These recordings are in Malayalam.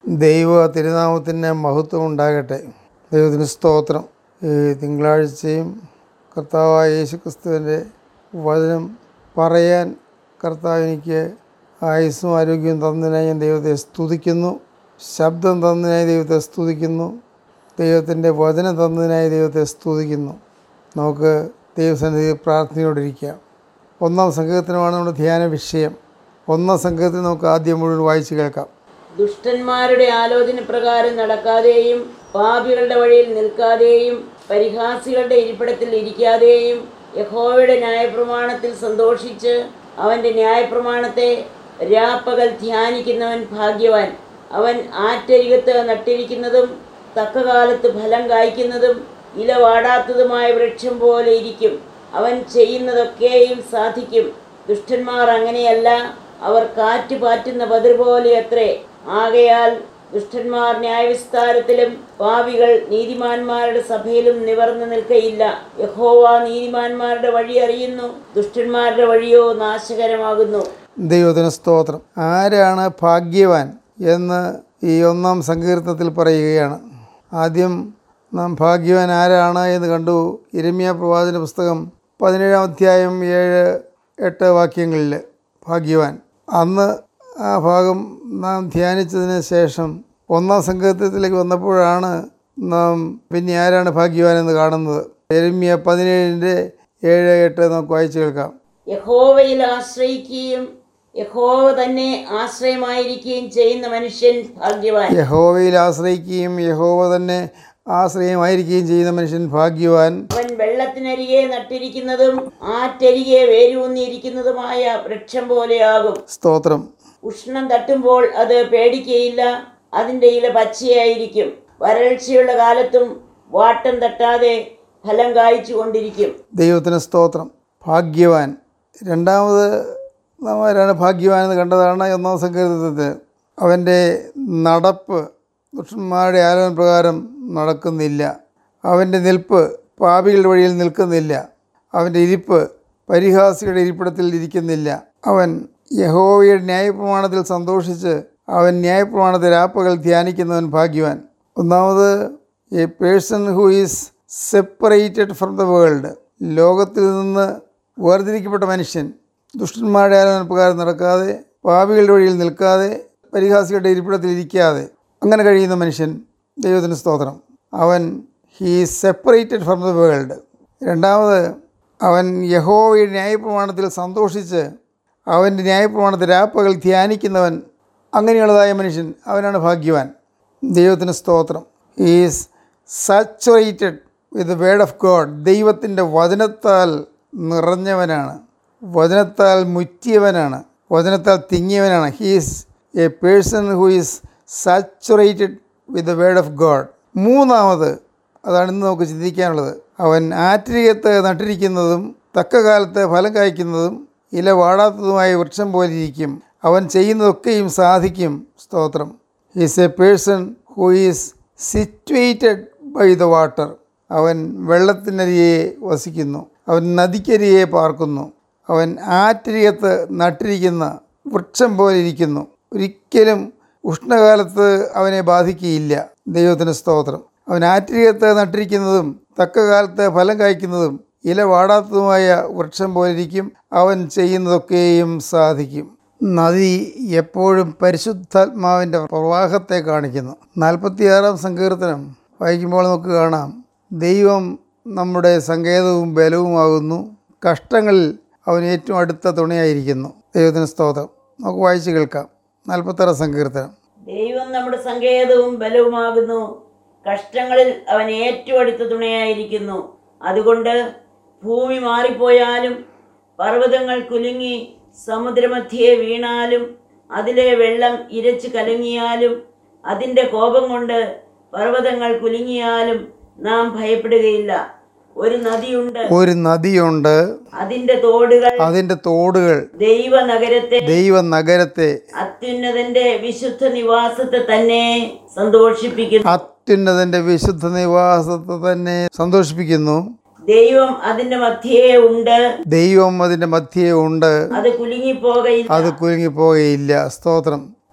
ദൈവ തിരുനാമത്തിന് മഹത്വം ഉണ്ടാകട്ടെ ദൈവത്തിന് സ്തോത്രം ഈ തിങ്കളാഴ്ചയും കർത്താവായ യേശു ക്രിസ്തുവിൻ്റെ വചനം പറയാൻ കർത്താവ് എനിക്ക് ആയുസ്സും ആരോഗ്യവും തന്നതിനായി ഞാൻ ദൈവത്തെ സ്തുതിക്കുന്നു ശബ്ദം തന്നതിനായി ദൈവത്തെ സ്തുതിക്കുന്നു ദൈവത്തിൻ്റെ വചനം തന്നതിനായി ദൈവത്തെ സ്തുതിക്കുന്നു നമുക്ക് ദൈവസന്നിധി പ്രാർത്ഥനയോടിരിക്കാം ഒന്നാം സംഘത്തിനുമാണ് നമ്മുടെ ധ്യാന വിഷയം ഒന്നാം സംഘത്തിൽ നമുക്ക് ആദ്യം മുഴുവൻ വായിച്ചു കേൾക്കാം ദുഷ്ടന്മാരുടെ ആലോചന പ്രകാരം നടക്കാതെയും പാപികളുടെ വഴിയിൽ നിൽക്കാതെയും പരിഹാസികളുടെ ഇരിപ്പിടത്തിൽ ഇരിക്കാതെയും യഹോവയുടെ ന്യായപ്രമാണത്തിൽ സന്തോഷിച്ച് അവൻ്റെ ന്യായപ്രമാണത്തെ രാപ്പകൽ ധ്യാനിക്കുന്നവൻ ഭാഗ്യവാൻ അവൻ ആറ്റരികത്ത് നട്ടിരിക്കുന്നതും തക്കകാലത്ത് ഫലം കായ്ക്കുന്നതും ഇല വാടാത്തതുമായ വൃക്ഷം പോലെ ഇരിക്കും അവൻ ചെയ്യുന്നതൊക്കെയും സാധിക്കും ദുഷ്ടന്മാർ അങ്ങനെയല്ല അവർ കാറ്റ് പാറ്റുന്ന പതിർ പോലെ അത്രേ ആകയാൽ ദുഷ്ടന്മാർ ന്യായവിസ്താരത്തിലും പാവികൾ നീതിമാന്മാരുടെ സഭയിലും നിവർന്നു നിൽക്കയില്ല യഹോവ നീതിമാന്മാരുടെ വഴി അറിയുന്നു ദുഷ്ടന്മാരുടെ വഴിയോ നാശകരമാകുന്നു ദൈവത്തിന് സ്തോത്രം ആരാണ് ഭാഗ്യവാൻ എന്ന് ഈ ഒന്നാം സങ്കീർത്തനത്തിൽ പറയുകയാണ് ആദ്യം നാം ഭാഗ്യവാൻ ആരാണ് എന്ന് കണ്ടു ഇരമ്യ പ്രവാചന പുസ്തകം പതിനേഴാം അധ്യായം ഏഴ് എട്ട് വാക്യങ്ങളിൽ ഭാഗ്യവാൻ അന്ന് ആ ഭാഗം നാം ധ്യാനിച്ചതിന് ശേഷം ഒന്നാം സങ്കീർത്തനത്തിലേക്ക് വന്നപ്പോഴാണ് നാം പിന്നെ ആരാണ് ഭാഗ്യവാൻ എന്ന് കാണുന്നത് എരമ്യ പതിനേഴിൻ്റെ ഏഴ് എട്ട് നമുക്ക് വായിച്ചു കേൾക്കാം യഹോവയിൽ ആശ്രയിക്കുകയും യഹോവ തന്നെ ആശ്രയമായിരിക്കുകയും ചെയ്യുന്ന മനുഷ്യൻ ഭാഗ്യവാൻ യഹോവയിൽ ആശ്രയിക്കുകയും യഹോവ തന്നെ ആശ്രയമായിരിക്കുകയും ചെയ്യുന്ന മനുഷ്യൻ ഭാഗ്യവാൻ അവൻ വെള്ളത്തിനരികെ നട്ടിരിക്കുന്നതും ആറ്റരികെ വേരൂന്നിയിരിക്കുന്നതുമായ വൃക്ഷം പോലെയാകും സ്തോത്രം ഉഷ്ണം തട്ടുമ്പോൾ അത് പേടിക്കയില്ല അതിൻ്റെ ഇല പച്ചയായിരിക്കും വരൾച്ചയുള്ള കാലത്തും വാട്ടം തട്ടാതെ ഫലം കായ്ച്ചു കൊണ്ടിരിക്കും ദൈവത്തിന് സ്തോത്രം ഭാഗ്യവാൻ രണ്ടാമത് നാം ആരാണ് ഭാഗ്യവാൻ എന്ന് കണ്ടതാണ് ഒന്നാം സങ്കീർത്തനത്തിൽ അവൻ്റെ നടപ്പ് ദുഷ്ടന്മാരുടെ ആലോചന പ്രകാരം നടക്കുന്നില്ല അവൻ്റെ നിൽപ്പ് പാപികളുടെ വഴിയിൽ നിൽക്കുന്നില്ല അവൻ്റെ ഇരിപ്പ് പരിഹാസികളുടെ ഇരിപ്പിടത്തിൽ ഇരിക്കുന്നില്ല അവൻ യഹോവയുടെ ന്യായപ്രമാണത്തിൽ സന്തോഷിച്ച് അവൻ ന്യായപ്രമാണത്തെ രാപ്പകൽ ധ്യാനിക്കുന്നവൻ ഭാഗ്യവാൻ ഒന്നാമത് a person who is separated from the world ലോകത്തിൽ നിന്ന് വേർതിരിക്കപ്പെട്ട മനുഷ്യൻ ദുഷ്ടന്മാരുടെ ആലോചന പ്രകാരം നടക്കാതെ പാപികളുടെ വഴിയിൽ നിൽക്കാതെ പരിഹാസികളുടെ ഇരിപ്പിടത്തിൽ ഇരിക്കാതെ അങ്ങനെ കഴിയുന്ന മനുഷ്യൻ ദൈവത്തിന് സ്തോത്രം അവൻ he separated from the world രണ്ടാമത് അവൻ യഹോവയുടെ ന്യായപ്രമാണത്തിൽ സന്തോഷിച്ച് അവൻ്റെ ന്യായപ്രമാണത്തെ രാപ്പകൽ ധ്യാനിക്കുന്നവൻ അങ്ങനെയുള്ളതായ മനുഷ്യൻ അവനാണ് ഭാഗ്യവാൻ ദൈവത്തിന് സ്തോത്രം is saturated with word of God ദൈവത്തിൻ്റെ വചനത്താൽ നിറഞ്ഞവനാണ് വചനത്താൽ മുറ്റിയവനാണ് വചനത്താൽ തിങ്ങിയവനാണ് he's a person who is saturated with the word of God മൂന്നാമത് അതാണ് ഇന്ന് നമുക്ക് ചിന്തിക്കാനുള്ളത് അവൻ ആറ്റിരികത്ത് നട്ടിരിക്കുന്നതും തക്ക കാലത്ത് ഫലം കായ്ക്കുന്നതും ഇല വാടാത്തതുമായ വൃക്ഷം പോലെ ഇരിക്കും അവൻ ചെയ്യുന്നതൊക്കെയും സാധിക്കും സ്തോത്രം is a person who is situated by the water അവൻ വെള്ളത്തിനരികെ വസിക്കുന്നു അവൻ നദിക്കരികെ പാർക്കുന്നു അവൻ ആറ്റരികത്ത് നട്ടിരിക്കുന്ന വൃക്ഷം പോലെ ഇരിക്കുന്നു ഒരിക്കലും ഉഷ്ണകാലത്ത് അവനെ ബാധിക്കുകയില്ല ദൈവത്തിന് സ്തോത്രം അവൻ ആറ്റരികത്ത് നട്ടിരിക്കുന്നതും തക്ക കാലത്ത് ഫലം കായ്ക്കുന്നതും ഇല വാടാത്തതുമായ വൃക്ഷം പോലെ ഇരിക്കും അവൻ ചെയ്യുന്നതൊക്കെയും സാധിക്കും നദി എപ്പോഴും പരിശുദ്ധാത്മാവിൻ്റെ പ്രവാഹത്തെ കാണിക്കുന്നു നാൽപ്പത്തിയാറാം സങ്കീർത്തനം വായിക്കുമ്പോൾ നമുക്ക് കാണാം ദൈവം നമ്മുടെ സങ്കേതവും ബലവുമാകുന്നു കഷ്ടങ്ങളിൽ അവൻ ഏറ്റവും അടുത്ത തുണയായിരിക്കുന്നു ദൈവത്തിന് സ്തോത്രം നമുക്ക് വായിച്ച് കേൾക്കാം നാൽപ്പത്താറാം സങ്കീർത്തനം ദൈവം നമ്മുടെ സങ്കേതവും ബലവുമാകുന്നു കഷ്ടങ്ങളിൽ അവൻ ഏറ്റവും അടുത്ത തുണയായിരിക്കുന്നു അതുകൊണ്ട് ഭൂമി മാറിപ്പോയാലും പർവ്വതങ്ങൾ കുലുങ്ങി സമുദ്രമധ്യേ വീണാലും അതിലെ വെള്ളം ഇരച്ച് കലങ്ങിയാലും അതിൻ്റെ കോപം കൊണ്ട് പർവ്വതങ്ങൾ കുലുങ്ങിയാലും നാം ഭയപ്പെടുകയില്ല ഒരു നദിയുണ്ട് ഒരു നദിയുണ്ട് അതിൻ്റെ തോടുകൾ അതിൻ്റെ തോടുകൾ ദൈവനഗരത്തെ ദൈവ നഗരത്തെ അത്യുന്നതന്റെ വിശുദ്ധ നിവാസത്തെ തന്നെ സന്തോഷിപ്പിക്കുന്നു അത്യുന്നതൻ്റെ വിശുദ്ധ നിവാസത്തെ തന്നെ സന്തോഷിപ്പിക്കുന്നു ദൈവം അതിന്റെ മധ്യേ ഉണ്ട് ദൈവം അതിൻ്റെ മധ്യേ ഉണ്ട് അത് കുലുങ്ങിപ്പോകയില്ല അത് കുലുങ്ങിപ്പോകയില്ല സ്തോത്രം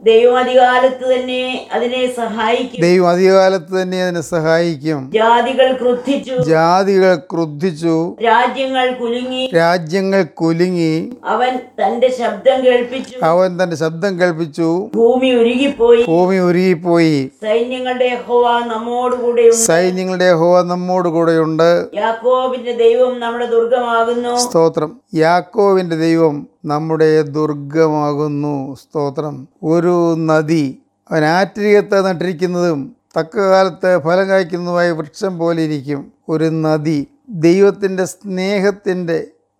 ദൈവം അധികാലത്ത് തന്നെ അതിനെ സഹായിക്കും ദൈവം അധികകാലത്ത് തന്നെ അതിനെ സഹായിക്കും ജാതികൾ ക്രുദ്ധിച്ചു ജാതികൾ ക്രുദ്ധിച്ചു രാജ്യങ്ങൾ കുലുങ്ങി രാജ്യങ്ങൾ കുലുങ്ങി അവൻ തന്റെ ശബ്ദം കേൾപ്പിച്ചു അവൻ തന്റെ ശബ്ദം കേൾപ്പിച്ചു ഭൂമി ഉരുകിപ്പോയി ഭൂമി ഉരുകിപ്പോയി സൈന്യങ്ങളുടെ യഹോവ നമ്മോടുകൂടെയുണ്ട് സൈന്യങ്ങളുടെ ഹോവ നമ്മോട് കൂടെയുണ്ട് യാക്കോബിന്റെ ദൈവം നമ്മുടെ ദുർഗമാകുന്നു സ്തോത്രം യാക്കോവിൻ്റെ ദൈവം നമ്മുടെ ദുർഗമാകുന്നു സ്തോത്രം ഒരു നദി അവൻ ആറ്റിരികത്ത് നട്ടിരിക്കുന്നതും തക്ക കാലത്ത് ഫലം കായ്ക്കുന്നതുമായ വൃക്ഷം പോലെ ഇരിക്കും ഒരു നദി ദൈവത്തിൻ്റെ സ്നേഹത്തിൻ്റെ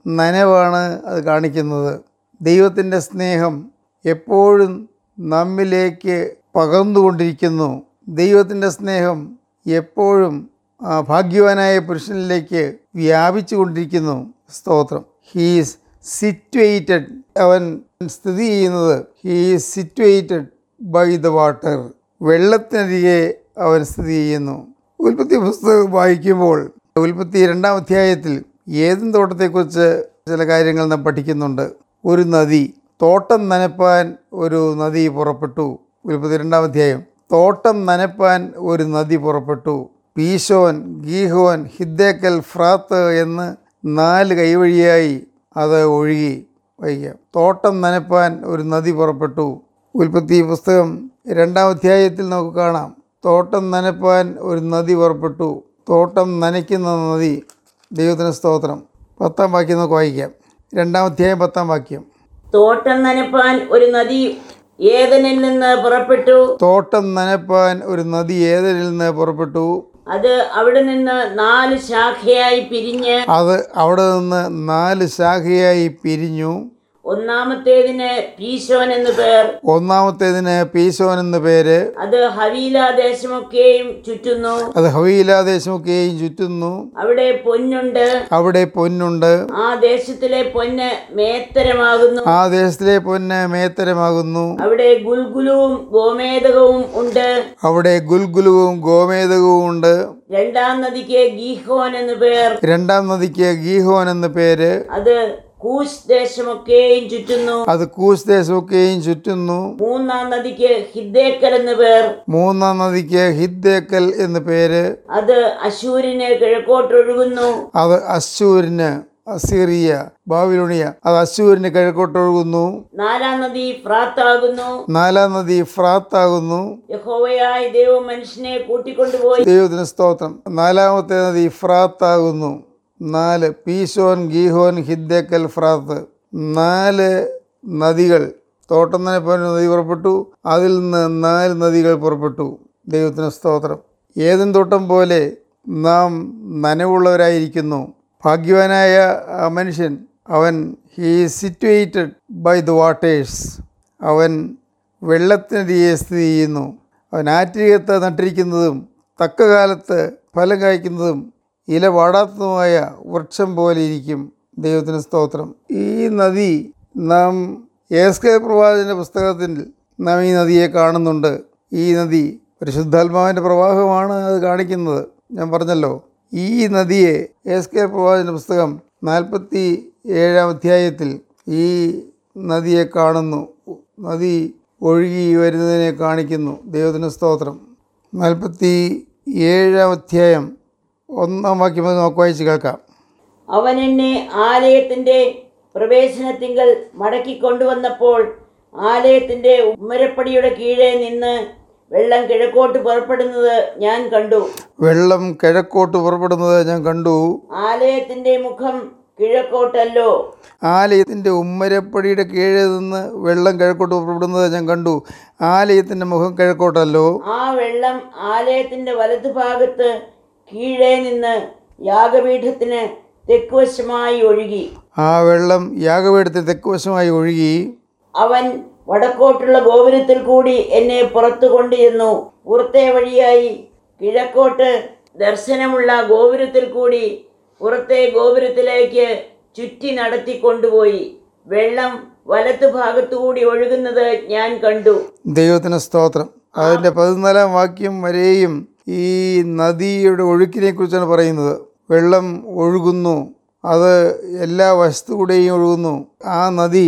നനവാണ് അത് കാണിക്കുന്നത് ദൈവത്തിൻ്റെ സ്നേഹം എപ്പോഴും നമ്മിലേക്ക് പകർന്നുകൊണ്ടിരിക്കുന്നു ദൈവത്തിൻ്റെ സ്നേഹം എപ്പോഴും ആ ഭാഗ്യവാനായ പുരുഷനിലേക്ക് വ്യാപിച്ചു കൊണ്ടിരിക്കുന്നു സ്തോത്രം ഹീസ് സിറ്റുവേറ്റഡ് അവൻ സ്ഥിതി ചെയ്യുന്നത് he's situated by the water വെള്ളത്തിനരികെ അവൻ സ്ഥിതി ചെയ്യുന്നു ഉൽപ്പത്തി പുസ്തകം വായിക്കുമ്പോൾ ഉൽപ്പത്തി രണ്ടാം അധ്യായത്തിൽ ഏതും തോട്ടത്തെക്കുറിച്ച് ചില കാര്യങ്ങൾ നാം പഠിക്കുന്നുണ്ട് ഒരു നദി തോട്ടം നനപ്പാൻ ഒരു നദി പുറപ്പെട്ടു ഉൽപ്പത്തി രണ്ടാം അധ്യായം തോട്ടം നനപ്പാൻ ഒരു നദി പുറപ്പെട്ടു പീശോൻ ഗീഹോൻ ഹിദ്ദേക്കൽ ഫ്രാത്ത് എന്ന് നാല് കൈവഴിയായി അത് ഒഴുകി വൈകാം തോട്ടം നനപ്പാൻ ഒരു നദി പുറപ്പെട്ടു ഉൽപ്പത്തി പുസ്തകം രണ്ടാം അധ്യായത്തിൽ നമുക്ക് കാണാം തോട്ടം നനപ്പാൻ ഒരു നദി പുറപ്പെട്ടു തോട്ടം നനയ്ക്കുന്ന നദി ദൈവത്തിന് സ്തോത്രം പത്താം വാക്യം നമുക്ക് വായിക്കാം രണ്ടാം അധ്യായം പത്താം വാക്യം തോട്ടം നനപ്പാൻ ഒരു നദി ഏതനിൽ നിന്ന് പുറപ്പെട്ടു തോട്ടം നനപ്പാൻ ഒരു നദി ഏതനിൽ നിന്ന് പുറപ്പെട്ടു അത് അവിടെ നിന്ന് നാല് ശാഖയായി പിരിഞ്ഞ് അത് അവിടെ നിന്ന് നാല് ശാഖയായി പിരിഞ്ഞു ഒന്നാമത്തേതിന് പീശോൻ എന്ന് പേർ ഒന്നാമത്തേതിന് പീശോൻ എന്ന പേര് അത് ഹവീല ദേശമൊക്കെയും ചുറ്റുന്നു അത് ഹവീല ദേശമൊക്കെയും ചുറ്റുന്നു അവിടെ പൊന്നുണ്ട് അവിടെ പൊന്നുണ്ട് ആ ദേശത്തിലെ പൊന്ന് മേത്തരമാകുന്നു ആ ദേശത്തിലെ പൊന്ന് മേത്തരമാകുന്നു അവിടെ ഗുൽഗുലുവും ഗോമേതകവും ഉണ്ട് അവിടെ ഗുൽഗുലുവും ഗോമേതകവും ഉണ്ട് രണ്ടാം നദിക്ക് ഗീഹോൻ എന്ന് പേർ രണ്ടാം നദിക്ക് ഗീഹോൻ എന്ന പേര് അത് കൂശ് ദേശമൊക്കെയും ചുറ്റുന്നു അത് കൂസ് ദേശമൊക്കെയും ചുറ്റുന്നു മൂന്നാം നദിക്ക് ഹിദ്ദേക്കൽ എന്ന് പേർ മൂന്നാം നദിക്ക് ഹിദ്ദേക്കൽ എന്ന പേര് അത് അശൂരിന് കിഴക്കോട്ടൊഴുകുന്നു അത് അശൂരിന് അസീറിയ ബാബിലോണിയ അത് അശൂരിന് കിഴക്കോട്ടൊഴുകുന്നു നാലാം നദി ഫ്രാത്താകുന്നു നാലാം നദി ഫ്രാത്താകുന്നു യഹോവയായ ദൈവം മനുഷ്യനെ കൂട്ടിക്കൊണ്ടുപോയി ദൈവത്തിന് സ്തോത്രം നാലാമത്തെ നദി ഫ്രാത്താകുന്നു നാല് പീശോൻ ഗീഹോൻ ഹിദ്ദേക്കൽ ഫ്രാത്ത് നാല് നദികൾ തോട്ടം നനപ്പാൻ ഒരു നദി പുറപ്പെട്ടു അതിൽ നിന്ന് നാല് നദികൾ പുറപ്പെട്ടു ദൈവത്തിന് സ്തോത്രം ഏതും തോട്ടം പോലെ നാം നനവുള്ളവരായിരിക്കുന്നു ഭാഗ്യവാനായ ആ മനുഷ്യൻ അവൻ he situated by the waters അവൻ വെള്ളത്തിനരികെ സ്ഥിതി ചെയ്യുന്നു അവൻ ആറ്റികത്ത് നട്ടിരിക്കുന്നതും തക്ക കാലത്ത് ഫലം കായ്ക്കുന്നതും ഇല വാടാത്തതുമായ വൃക്ഷം പോലെ ഇരിക്കും ദൈവത്തിന് സ്തോത്രം ഈ നദി നാം എസ് കെ പ്രവാചൻ്റെ പുസ്തകത്തിൽ നാം ഈ നദിയെ കാണുന്നുണ്ട് ഈ നദി പരിശുദ്ധാത്മാവിൻ്റെ പ്രവാഹമാണ് അത് കാണിക്കുന്നത് ഞാൻ പറഞ്ഞല്ലോ ഈ നദിയെ എസ് കെ പ്രവാചൻ്റെ പുസ്തകം നാൽപ്പത്തി ഏഴാം അധ്യായത്തിൽ ഈ നദിയെ കാണുന്നു നദി ഒഴുകി വരുന്നതിനെ കാണിക്കുന്നു ദൈവത്തിന് സ്തോത്രം നാൽപ്പത്തി ഏഴാം അധ്യായം ഒന്നാം വാക്യം മുതൽ നമുക്ക് വായിച്ച് കേൾക്കാം അവൻ എന്നെ ആലയത്തിന്റെ പ്രവേശനത്തിങ്കൽ മടക്കി കൊണ്ടുവന്നപ്പോൾ ആലയത്തിന്റെ ഉമ്മരപ്പടിയുടെ കീഴെ നിന്ന് വെള്ളം കിഴക്കോട്ട് പുറപ്പെടുന്നത് ഞാൻ കണ്ടു വെള്ളം കിഴക്കോട്ട് പുറപ്പെടുന്നത് ഞാൻ കണ്ടു ആലയത്തിന്റെ മുഖം കിഴക്കോട്ടല്ലോ ആലയത്തിൻ്റെ ഉമ്മരപ്പടിയുടെ കീഴിൽ നിന്ന് വെള്ളം കിഴക്കോട്ട് പുറപ്പെടുന്നത് ഞാൻ കണ്ടു ആലയത്തിൻ്റെ മുഖം കിഴക്കോട്ടല്ലോ ആ വെള്ളം ആലയത്തിന്റെ വലതുഭാഗത്ത് കീഴേ നിന്ന് യാഗപീഠത്തിന് തെക്കുവശമായി ഒഴുകി ആ വെള്ളം യാഗപീഠത്തിൽ തെക്കുവശമായി ഒഴുകി അവൻ വടക്കോട്ടുള്ള ഗോപുരത്തിൽ കൂടി എന്നെ പുറത്തു കൊണ്ടുചെന്നു പുറത്തെ വഴിയായി കിഴക്കോട്ട് ദർശനമുള്ള ഗോപുരത്തിൽ കൂടി പുറത്തെ ഗോപുരത്തിലേക്ക് ചുറ്റി നടത്തി കൊണ്ടുപോയി വെള്ളം വലത്തു ഭാഗത്തുകൂടി ഒഴുകുന്നത് ഞാൻ കണ്ടു ദൈവത്തിന് സ്തോത്രം അതിൻ്റെ പതിനാലാം വാക്യം വരെയും ഈ നദിയുടെ ഒഴുക്കിനെ കുറിച്ചാണ് പറയുന്നത് വെള്ളം ഒഴുകുന്നു അത് എല്ലാ വശത്തുകൂടെയും ഒഴുകുന്നു ആ നദി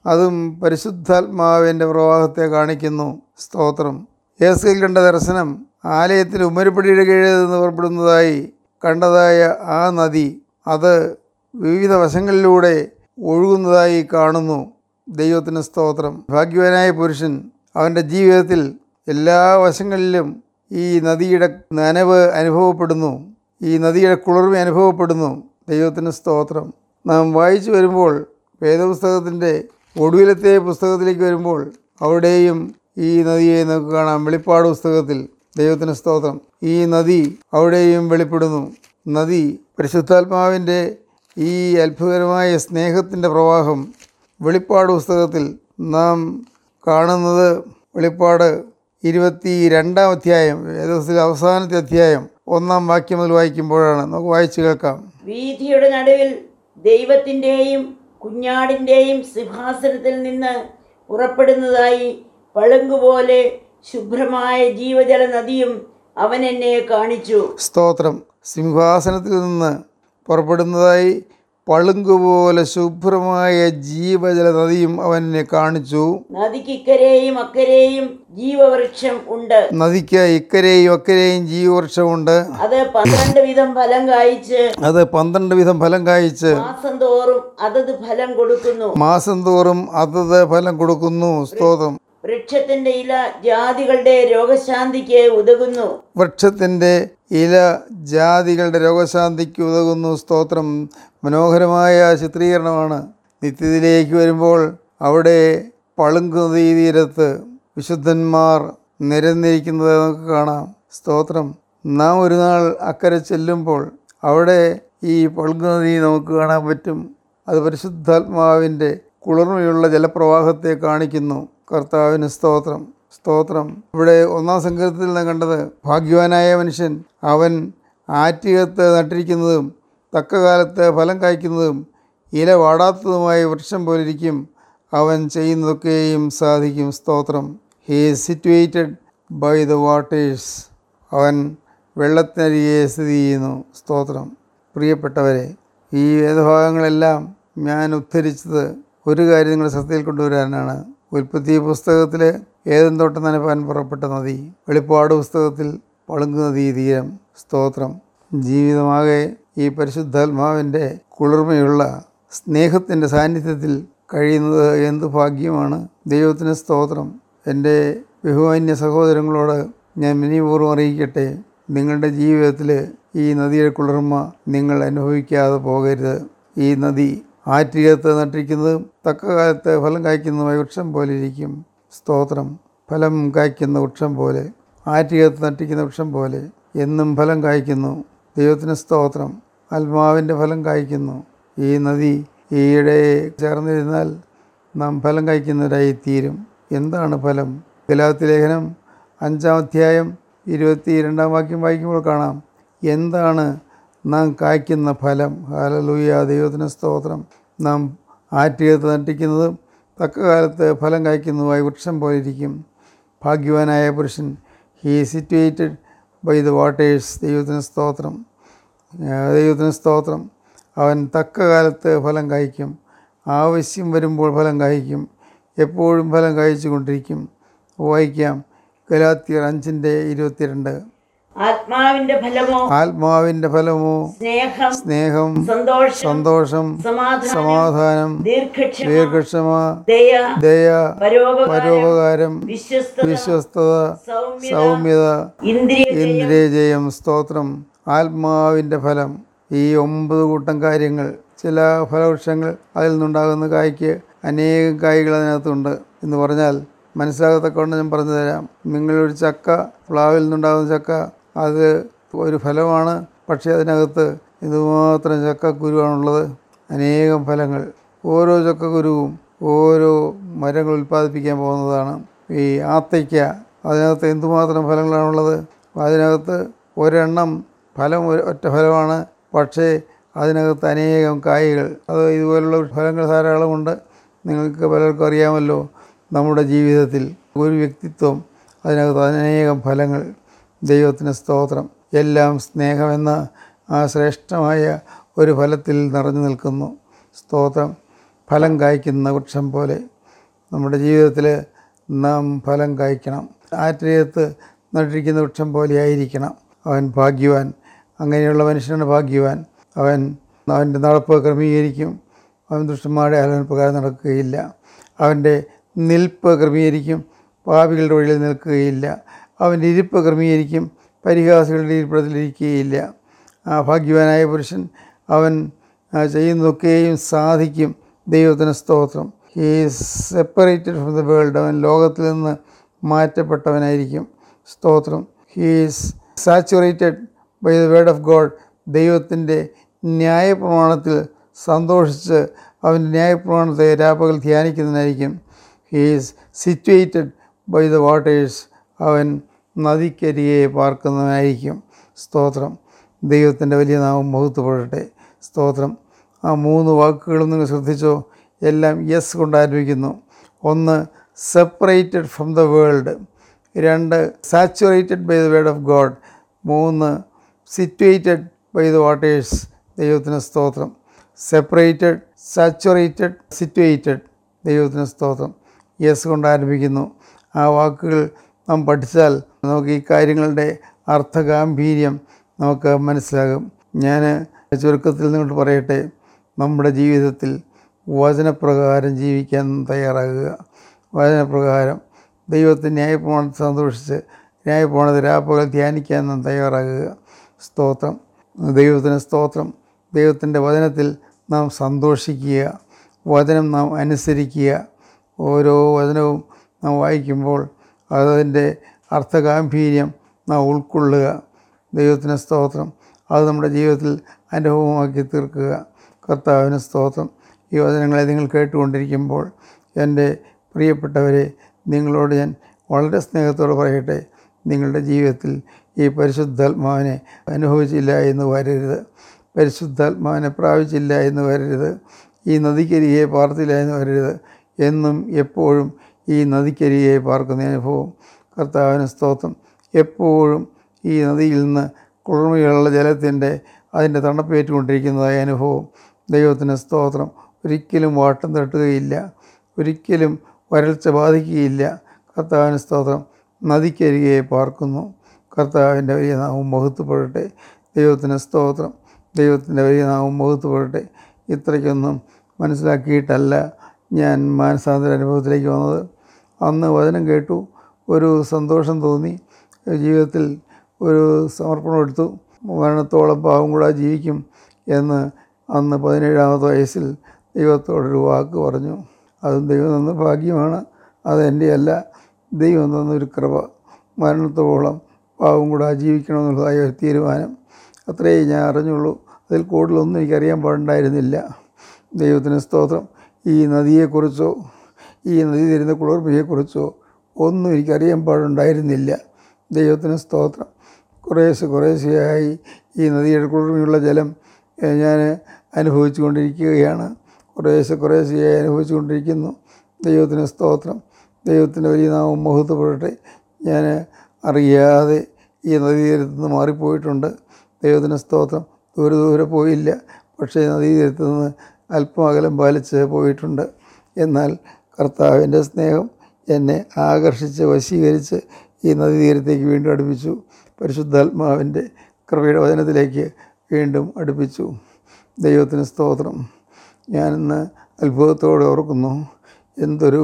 അതും പരിശുദ്ധാത്മാവിൻ്റെ പ്രവാഹത്തെ കാണിക്കുന്നു സ്തോത്രം യേസയിൽ കണ്ട ദർശനം ആലയത്തിൽ ഉമ്മരപ്പടിയുടെ കീഴിൽ നിന്ന് പുറപ്പെടുന്നതായി കണ്ടതായ ആ നദി അത് വിവിധ വശങ്ങളിലൂടെ ഒഴുകുന്നതായി കാണുന്നു ദൈവത്തിന് സ്തോത്രം ഭാഗ്യവാനായ പുരുഷൻ അവൻ്റെ ജീവിതത്തിൽ എല്ലാ വശങ്ങളിലും ഈ നദിയുടെ നനവ് അനുഭവപ്പെടുന്നു ഈ നദിയുടെ കുളിർമ അനുഭവപ്പെടുന്നു ദൈവത്തിന് സ്തോത്രം നാം വായിച്ചു വരുമ്പോൾ വേദപുസ്തകത്തിൻ്റെ ഒടുവിലത്തെ പുസ്തകത്തിലേക്ക് വരുമ്പോൾ അവിടെയും ഈ നദിയെ നമുക്ക് കാണാം വെളിപ്പാട് പുസ്തകത്തിൽ ദൈവത്തിന് സ്തോത്രം ഈ നദി അവിടെയും വെളിപ്പെടുന്നു നദി പരിശുദ്ധാത്മാവിൻ്റെ ഈ അത്ഭുതകരമായ സ്നേഹത്തിൻ്റെ പ്രവാഹം വെളിപ്പാട് പുസ്തകത്തിൽ നാം കാണുന്നത് വെളിപ്പാട് ഇരുപത്തി രണ്ടാം അധ്യായം വേദപുസ്തകത്തിലെ അവസാനത്തെ അധ്യായം ഒന്നാം വാക്യം മുതൽ വായിക്കുമ്പോഴാണ് നമുക്ക് വായിച്ചു കേൾക്കാം വീഥിയുടെ നടുവിൽ ദൈവത്തിൻ്റെയും കുഞ്ഞാടിൻ്റെയും സിംഹാസനത്തിൽ നിന്ന് പുറപ്പെടുന്നതായി പളുങ്കുപോലെ ശുഭ്രമായ ജീവജല നദിയും അവൻ എന്നെ കാണിച്ചു സ്തോത്രം സിംഹാസനത്തിൽ നിന്ന് പുറപ്പെടുന്നതായി പളുങ്കുപോലെ ശുഭ്രമായ ജീവജല നദിയും അവനെ കാണിച്ചു നദിക്ക് ഇക്കരെയും അക്കരെയും ജീവവൃക്ഷം ഉണ്ട് നദിക്ക് ഇക്കരെയും അക്കരെയും ജീവവൃക്ഷമുണ്ട് അത് പന്ത്രണ്ട് വിധം ഫലം കായ്ച്ച് അത് പന്ത്രണ്ട് വിധം ഫലം കായ്ച്ച് മാസം തോറും അതത് ഫലം കൊടുക്കുന്നു മാസം തോറും അതത് ഫലം കൊടുക്കുന്നു സ്തോത്രം വൃക്ഷത്തിന്റെ ഇല ജാതികളുടെ രോഗശാന്തിക്ക് ഉതകുന്നു വൃക്ഷത്തിൻ്റെ ഇല ജാതികളുടെ രോഗശാന്തിക്ക് ഉതകുന്നു സ്തോത്രം മനോഹരമായ ചിത്രീകരണമാണ് നിത്യത്തിലേക്ക് വരുമ്പോൾ അവിടെ പളുങ്ക് നദീ തീരത്ത് വിശുദ്ധന്മാർ നിരന്നിരിക്കുന്നത് നമുക്ക് കാണാം സ്തോത്രം നാം ഒരു നാൾ അക്കരെ ചെല്ലുമ്പോൾ അവിടെ ഈ പളുങ്ക് നദി നമുക്ക് കാണാൻ പറ്റും അത് പരിശുദ്ധാത്മാവിൻ്റെ കുളിർമയുള്ള ജലപ്രവാഹത്തെ കാണിക്കുന്നു കർത്താവിന് സ്തോത്രം സ്തോത്രം ഇവിടെ ഒന്നാം സങ്കീർത്തത്തിൽ നാം കണ്ടത് ഭാഗ്യവാനായ മനുഷ്യൻ അവൻ ആറ്റികത്ത് നട്ടിരിക്കുന്നതും തക്ക കാലത്ത് ഫലം കായ്ക്കുന്നതും ഇല വാടാത്തതുമായ വൃക്ഷം പോലിരിക്കും അവൻ ചെയ്യുന്നതൊക്കെയും സാധിക്കും സ്തോത്രം he situated by the waters അവൻ വെള്ളത്തിനരികെ സ്ഥിതി ചെയ്യുന്നു സ്തോത്രം പ്രിയപ്പെട്ടവരെ ഈ വേദഭാഗങ്ങളെല്ലാം ഞാൻ ഉദ്ധരിച്ചത് ഒരു കാര്യം നിങ്ങളുടെ ശ്രദ്ധയിൽ കൊണ്ടുവരാനാണ് ഉൽപ്പത്തി പുസ്തകത്തിൽ ഏതും തോട്ടം നനപ്പാൻ പുറപ്പെട്ട നദി വെളിപ്പാട് പുസ്തകത്തിൽ പളുങ്ക് നദീ തീരം സ്തോത്രം ജീവിതമാകെ ഈ പരിശുദ്ധാത്മാവിൻ്റെ കുളിർമയുള്ള സ്നേഹത്തിൻ്റെ സാന്നിധ്യത്തിൽ കഴിയുന്നത് എന്ത് ഭാഗ്യമാണ് ദൈവത്തിന് സ്തോത്രം എൻ്റെ ബഹുമാന്യ സഹോദരങ്ങളോട് ഞാൻ വിനയപൂർവ്വം അറിയിക്കട്ടെ നിങ്ങളുടെ ജീവിതത്തിൽ ഈ നദിയുടെ കുളിർമ നിങ്ങൾ അനുഭവിക്കാതെ പോകരുത് ഈ നദി ആറ്റികത്ത് നട്ടിരിക്കുന്നതും തക്ക കാലത്ത് ഫലം കായ്ക്കുന്നതുമായ വൃക്ഷം പോലെ ഇരിക്കും സ്തോത്രം ഫലം കായ്ക്കുന്ന വൃക്ഷം പോലെ ആറ്റികത്ത് നട്ടിക്കുന്ന വൃക്ഷം പോലെ എന്നും ഫലം കായ്ക്കുന്നു ദൈവത്തിന് സ്തോത്രം ആത്മാവിൻ്റെ ഫലം കായ്ക്കുന്നു ഈ നദി ഈയിടെ ചേർന്നിരുന്നാൽ നാം ഫലം കായ്ക്കുന്നവരായി തീരും എന്താണ് ഫലം ഗലാത്തി ലേഖനം അഞ്ചാം അധ്യായം ഇരുപത്തി രണ്ടാം വാക്യം വായിക്കുമ്പോൾ കാണാം എന്താണ് നാം കായ്ക്കുന്ന ഫലം ഹാലലൂയ ദൈവത്തിന് സ്തോത്രം നാം ആറ്റിയത്ത് നട്ടിക്കുന്നതും തക്ക കാലത്ത് ഫലം കായ്ക്കുന്നതുമായി വൃക്ഷം പോലെ ഇരിക്കും ഭാഗ്യവാനായ പുരുഷൻ he situated by the waters ദൈവത്തിന് സ്തോത്രം ആ, ദൈവത്തിന് സ്തോത്രം അവൻ തക്ക കാലത്ത് ഫലം കായ്ക്കും ആവശ്യം വരുമ്പോൾ ഫലം കായ്ക്കും എപ്പോഴും ഫലം കായ്ച്ചു കൊണ്ടിരിക്കും വായിക്കാം ഗലാത്തിയർ അഞ്ചിൻ്റെ ഇരുപത്തിരണ്ട് ആത്മാവിന്റെ ഫലമോ ആത്മാവിൻ്റെ ഫലമോ സ്നേഹം സ്നേഹം സന്തോഷം സന്തോഷം സമാധാനം സമാധാനം ദീർഘക്ഷമ ദീർഘക്ഷമ ദയ ദയ പരോപകാരം പരോപകാരം വിശ്വസ്തത വിശ്വസ്തത സൗമ്യത സൗമ്യത ഇന്ദ്രിയ ഇന്ദ്രിയജയം സ്തോത്രം ആത്മാവിൻ്റെ ഫലം ഈ ഒമ്പത് കൂട്ടം കാര്യങ്ങൾ ചില ഫലവൃക്ഷങ്ങൾ അതിൽ നിന്നുണ്ടാകുന്ന കായ്ക്ക് അനേകം കായ്കൾ അതിനകത്തുണ്ട് എന്ന് പറഞ്ഞാൽ മനസ്സിലാകത്തക്കൊണ്ട് ഞാൻ പറഞ്ഞു തരാം നിങ്ങളൊരു ചക്ക പ്ലാവിൽ നിന്നുണ്ടാകുന്ന ചക്ക അത് ഒരു ഫലമാണ് പക്ഷേ അതിനകത്ത് ഇതുമാത്രം ചക്കക്കുരുവാണുള്ളത് അനേകം ഫലങ്ങൾ ഓരോ ചക്കക്കുരുവും ഓരോ മരങ്ങൾ ഉൽപ്പാദിപ്പിക്കാൻ പോകുന്നതാണ് ഈ ആത്തയ്ക്ക അതിനകത്ത് എന്തുമാത്രം ഫലങ്ങളാണുള്ളത് അതിനകത്ത് ഒരെണ്ണം ഫലം ഒരു- ഒറ്റ ഫലമാണ് പക്ഷേ അതിനകത്ത് അനേകം കായ്കൾ അത് ഇതുപോലുള്ള ഫലങ്ങൾ ധാരാളമുണ്ട് നിങ്ങൾക്ക് പലർക്കും അറിയാമല്ലോ നമ്മുടെ ജീവിതത്തിൽ ഒരു വ്യക്തിത്വം അതിനകത്ത് അനേകം ഫലങ്ങൾ ദൈവത്തിന് സ്തോത്രം എല്ലാം സ്നേഹമെന്ന ആ ശ്രേഷ്ഠമായ ഒരു ഫലത്തിൽ നിറഞ്ഞു നിൽക്കുന്നു സ്തോത്രം ഫലം കായ്ക്കുന്ന വൃക്ഷം പോലെ നമ്മുടെ ജീവിതത്തിൽ നാം ഫലം കായ്ക്കണം ആറ്റിരയത്ത് നട്ടിരിക്കുന്ന വൃക്ഷം പോലെ ആയിരിക്കണം അവൻ ഭാഗ്യവാൻ അങ്ങനെയുള്ള മനുഷ്യനാണ് ഭാഗ്യവാൻ അവൻ അവൻ്റെ നടപ്പ് ക്രമീകരിക്കും അവൻ ദുഷ്ടന്മാരുടെ ആലോചന പ്രകാരം നടക്കുകയില്ല അവൻ്റെ നിൽപ്പ് ക്രമീകരിക്കും പാപികളുടെ വഴിയിൽ നിൽക്കുകയില്ല അവൻ്റെ ഇരിപ്പ് ക്രമീകരിക്കും പരിഹാസികളുടെ ഇരിപ്പിടത്തിലിരിക്കുകയില്ല ആ ഭാഗ്യവാനായ പുരുഷൻ അവൻ ആ, ചെയ്യുന്നതൊക്കെയും സാധിക്കും ദൈവത്തിന് സ്തോത്രം he separated from the world അവൻ ലോകത്തിൽ നിന്ന് മാറ്റപ്പെട്ടവനായിരിക്കും സ്തോത്രം he's saturated by the word of God ദൈവത്തിൻ്റെ ന്യായപ്രമാണത്തിൽ സന്തോഷിച്ച് അവൻ്റെ ന്യായപ്രമാണത്തെ രാപ്പകൽ ധ്യാനിക്കുന്നതിനായിരിക്കും he's situated by the waters അവൻ നദിക്കരിയെ പാർക്കുന്നവനായിരിക്കും സ്തോത്രം ദൈവത്തിൻ്റെ വലിയ നാമം മഹത്വപ്പെടട്ടെ സ്തോത്രം ആ മൂന്ന് വാക്കുകളും നിങ്ങൾ ശ്രദ്ധിച്ചോ എല്ലാം യെസ് കൊണ്ട് ആരംഭിക്കുന്നു ഒന്ന് സെപ്പറേറ്റഡ് ഫ്രം ദ വേൾഡ് രണ്ട് saturated by the word of God മൂന്ന് സിറ്റുവേറ്റഡ് ബൈ ദ വാട്ടേഴ്സ് ദൈവത്തിന് സ്തോത്രം സെപ്പറേറ്റഡ് സാച്ചുറേറ്റഡ് സിറ്റുവേറ്റഡ് ദൈവത്തിന് സ്തോത്രം യെസ് കൊണ്ട് ആരംഭിക്കുന്നു ആ വാക്കുകൾ നാം പഠിച്ചാൽ നമുക്ക് ഈ കാര്യങ്ങളുടെ അർത്ഥഗാംഭീര്യം നമുക്ക് മനസ്സിലാകും ഞാൻ ചുരുക്കത്തിൽ നിന്നോട്ട് പറയട്ടെ നമ്മുടെ ജീവിതത്തിൽ വചനപ്രകാരം ജീവിക്കാൻ തയ്യാറാകുക വചനപ്രകാരം ദൈവത്തിൻ്റെ ന്യായപ്രമാണത്തിൽ സന്തോഷിച്ച് ന്യായപ്രമാണത്തിൽ രാപ്പകൽ ധ്യാനിക്കാൻ നാം തയ്യാറാകുക സ്തോത്രം ദൈവത്തിന് സ്തോത്രം ദൈവത്തിൻ്റെ വചനത്തിൽ നാം സന്തോഷിക്കുക വചനം നാം അനുസരിക്കുക ഓരോ വചനവും നാം വായിക്കുമ്പോൾ അതിൻ്റെ അർത്ഥഗാംഭീര്യം നാം ഉൾക്കൊള്ളുക ദൈവത്തിന് സ്തോത്രം അത് നമ്മുടെ ജീവിതത്തിൽ അനുഭവമാക്കി തീർക്കുക കർത്താവിന് സ്തോത്രം ഈ വചനങ്ങളെ നിങ്ങൾ കേട്ടുകൊണ്ടിരിക്കുമ്പോൾ എൻ്റെ പ്രിയപ്പെട്ടവരെ നിങ്ങളോട് ഞാൻ വളരെ സ്നേഹത്തോടെ പറയട്ടെ നിങ്ങളുടെ ജീവിതത്തിൽ ഈ പരിശുദ്ധാത്മാവിനെ അനുഭവിച്ചില്ല എന്ന് വരരുത് പരിശുദ്ധാത്മാവിനെ പ്രാപിച്ചില്ല എന്ന് വരരുത് ഈ നദിക്കരിയെ പാർത്തില്ല എന്ന് വരരുത് എന്നും എപ്പോഴും ഈ നദിക്കരിയെ പാർക്കുന്ന അനുഭവം കർത്താവിന് സ്തോത്രം എപ്പോഴും ഈ നദിയിൽ നിന്ന് കുളിർമയുള്ള ജലത്തിൻ്റെ അതിൻ്റെ തണുപ്പേറ്റുകൊണ്ടിരിക്കുന്നതായ അനുഭവം ദൈവത്തിന് സ്തോത്രം ഒരിക്കലും വാട്ടം തട്ടുകയില്ല ഒരിക്കലും വരൾച്ച ബാധിക്കുകയില്ല കർത്താവിന് സ്തോത്രം നദിക്കരികെ പാർക്കുന്നു കർത്താവിൻ്റെ വലിയ നാമം മഹത്വപ്പെടട്ടെ ദൈവത്തിന് സ്തോത്രം ദൈവത്തിൻ്റെ വലിയ നാമം മഹത്വപ്പെടട്ടെ ഇത്രയ്ക്കൊന്നും മനസ്സിലാക്കിയിട്ടല്ല ഞാൻ മാനസാന്തര അനുഭവത്തിലേക്ക് വന്നത് അന്ന് വചനം കേട്ടു ഒരു സന്തോഷം തോന്നി ജീവിതത്തിൽ ഒരു സമർപ്പണം എടുത്തു മരണത്തോളം പാവം കൂടെ ജീവിക്കും എന്ന് അന്ന് പതിനേഴാമത്തെ വയസ്സിൽ ദൈവത്തോടൊരു വാക്ക് പറഞ്ഞു അതും ദൈവം തന്ന ഭാഗ്യമാണ് അതെൻ്റെ അല്ല ദൈവം തന്നൊരു കൃപ മരണത്തോളം പാവം കൂടെ ജീവിക്കണമെന്നുള്ളതായ ഒരു തീരുമാനം അത്രയേ ഞാൻ അറിഞ്ഞുള്ളൂ അതിൽ കൂടുതലൊന്നും എനിക്കറിയാൻ പാടുണ്ടായിരുന്നില്ല ദൈവത്തിന് സ്തോത്രം ഈ നദിയെക്കുറിച്ചോ ഈ നദി തരുന്ന കുളിർമയെക്കുറിച്ചോ ഒന്നും എനിക്കറിയാൻ പാടുണ്ടായിരുന്നില്ല ദൈവത്തിന് സ്തോത്രം കുറേശ്ശെ കുറേശ്ശെയായി ഈ നദിയുടെ കുളിർമയുള്ള ജലം ഞാൻ അനുഭവിച്ചു കൊണ്ടിരിക്കുകയാണ് കുറേശ്ശെ കുറേശ്ശെയായി അനുഭവിച്ചു കൊണ്ടിരിക്കുന്നു ദൈവത്തിന് സ്തോത്രം ദൈവത്തിൻ്റെ വലിയ നാമം മഹത്വപ്പെടട്ടെ ഞാൻ അറിയാതെ ഈ നദീതീരത്ത് നിന്ന് മാറിപ്പോയിട്ടുണ്ട് ദൈവത്തിന് സ്തോത്രം ദൂരെ ദൂരെ പോയില്ല പക്ഷേ നദീതീരത്ത് നിന്ന് അല്പം അകലം പാലിച്ച് പോയിട്ടുണ്ട് എന്നാൽ കർത്താവിൻ്റെ സ്നേഹം എന്നെ ആകർഷിച്ച് വശീകരിച്ച് ഈ നദീതീരത്തേക്ക് വീണ്ടും അടുപ്പിച്ചു പരിശുദ്ധാത്മാവിൻ്റെ കൃപയുടെ വചനത്തിലേക്ക് വീണ്ടും അടുപ്പിച്ചു ദൈവത്തിന് സ്തോത്രം ഞാനിന്ന് അത്ഭുതത്തോടെ ഓർക്കുന്നു എന്തൊരു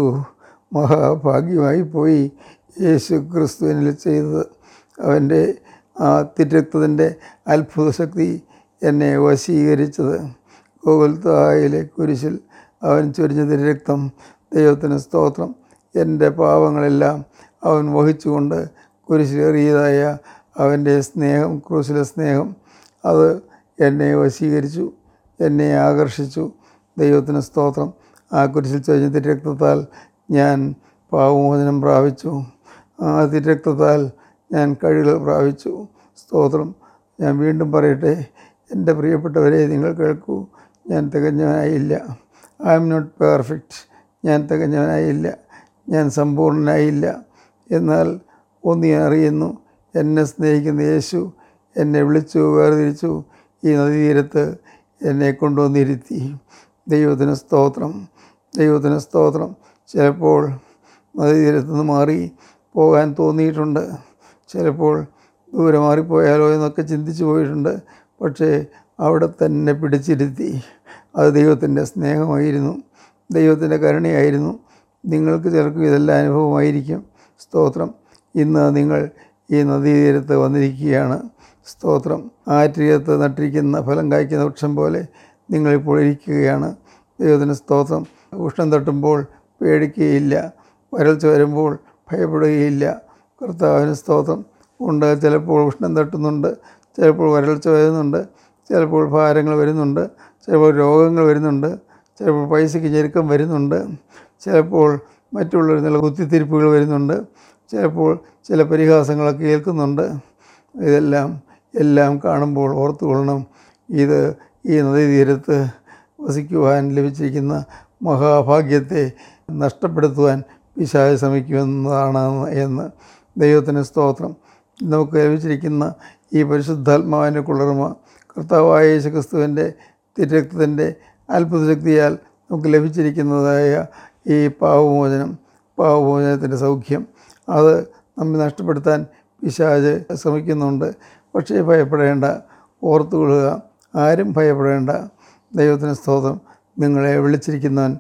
മഹാഭാഗ്യമായി പോയി യേശു ക്രിസ്തുവിനിൽ ചെയ്തത് അവൻ്റെ ആ തിരക്തത്തിൻ്റെ അത്ഭുത ശക്തി എന്നെ വശീകരിച്ചത് ഗോകുൽത്തായിലെ കുരിശിൽ അവൻ ചൊരിഞ്ഞ തിരക്തം ദൈവത്തിന് സ്തോത്രം എൻ്റെ പാവങ്ങളെല്ലാം അവൻ വഹിച്ചുകൊണ്ട് കുരിശിലേറിയതായ അവൻ്റെ സ്നേഹം ക്രൂശിലെ സ്നേഹം അത് എന്നെ വശീകരിച്ചു എന്നെ ആകർഷിച്ചു ദൈവത്തിന് സ്തോത്രം ആ കുരിശിൽ ചൊരിഞ്ഞ തിരക്തത്താൽ ഞാൻ പാവമോചനം പ്രാപിച്ചു ആ തിരക്തത്താൽ ഞാൻ കഴിവുകൾ പ്രാപിച്ചു സ്തോത്രം ഞാൻ വീണ്ടും പറയട്ടെ എൻ്റെ പ്രിയപ്പെട്ടവരെ നിങ്ങൾ കേൾക്കൂ ഞാൻ തികഞ്ഞവനായില്ല ഐ എം നോട്ട് പെർഫെക്റ്റ് ഞാൻ തികഞ്ഞവനായില്ല ഞാൻ സമ്പൂർണ്ണനായില്ല എന്നാൽ ഒന്ന് ഞാൻ അറിയുന്നു എന്നെ സ്നേഹിക്കുന്ന യേശു എന്നെ വിളിച്ചു വേർതിരിച്ചു ഈ നദീതീരത്ത് എന്നെ കൊണ്ടുവന്നിരുത്തി ദൈവത്തിന് സ്തോത്രം ദൈവത്തിന് സ്തോത്രം ചിലപ്പോൾ നദീതീരത്തുനിന്ന് മാറി പോകാൻ തോന്നിയിട്ടുണ്ട് ചിലപ്പോൾ ദൂരെ മാറിപ്പോയാലോ എന്നൊക്കെ ചിന്തിച്ചു പോയിട്ടുണ്ട് പക്ഷേ അവിടെ തന്നെ പിടിച്ചിരുത്തി അത് ദൈവത്തിൻ്റെ സ്നേഹമായിരുന്നു ദൈവത്തിൻ്റെ കരുണയായിരുന്നു നിങ്ങൾക്ക് ചിലർക്കും ഇതെല്ലാം അനുഭവമായിരിക്കും സ്തോത്രം ഇന്ന് നിങ്ങൾ ഈ നദീതീരത്ത് വന്നിരിക്കുകയാണ് സ്തോത്രം ആറ്റിരത്ത് നട്ടിരിക്കുന്ന ഫലം കായ്ക്കുന്ന വൃക്ഷം പോലെ നിങ്ങളിപ്പോൾ ഇരിക്കുകയാണ് ദൈവത്തിന് സ്തോത്രം ഉഷ്ണം തട്ടുമ്പോൾ പേടിക്കുകയില്ല വരൾച്ച വരുമ്പോൾ ഭയപ്പെടുകയില്ല കർത്താവിന് സ്തോത്രം ഉണ്ട് ചിലപ്പോൾ ഉഷ്ണം തട്ടുന്നുണ്ട് ചിലപ്പോൾ വരൾച്ച വരുന്നുണ്ട് ചിലപ്പോൾ ഭാരങ്ങൾ വരുന്നുണ്ട് ചിലപ്പോൾ രോഗങ്ങൾ വരുന്നുണ്ട് ചിലപ്പോൾ പൈസയ്ക്ക് ഞെരുക്കം വരുന്നുണ്ട് ചിലപ്പോൾ മറ്റുള്ളവർ നല്ല കുത്തിത്തിരിപ്പുകൾ വരുന്നുണ്ട് ചിലപ്പോൾ ചില പരിഹാസങ്ങളൊക്കെ കേൾക്കുന്നുണ്ട് ഇതെല്ലാം എല്ലാം കാണുമ്പോൾ ഓർത്തുകൊള്ളണം ഇത് ഈ നദീതീരത്ത് വസിക്കുവാൻ ലഭിച്ചിരിക്കുന്ന മഹാഭാഗ്യത്തെ നഷ്ടപ്പെടുത്തുവാൻ പിശാച് ശ്രമിക്കുമെന്നതാണ് എന്ന് ദൈവത്തിന് സ്തോത്രം നമുക്ക് ലഭിച്ചിരിക്കുന്ന ഈ പരിശുദ്ധാത്മാവിൻ്റെ കുളിർമ കർത്താവായ യേശു ക്രിസ്തുവിൻ്റെ തിരക്തത്തിൻ്റെ അത്ഭുത ശക്തിയാൽ നമുക്ക് ലഭിച്ചിരിക്കുന്നതായ ഈ പാവമോചനം പാവമോചനത്തിൻ്റെ സൗഖ്യം അത് നമ്മെ നഷ്ടപ്പെടുത്താൻ പിശാജ് ശ്രമിക്കുന്നുണ്ട് പക്ഷേ ഭയപ്പെടേണ്ട ഓർത്തുകൊള്ളുക ആരും ഭയപ്പെടേണ്ട ദൈവത്തിന് സ്തോത്രം നിങ്ങളെ വിളിച്ചിരിക്കുന്നവൻ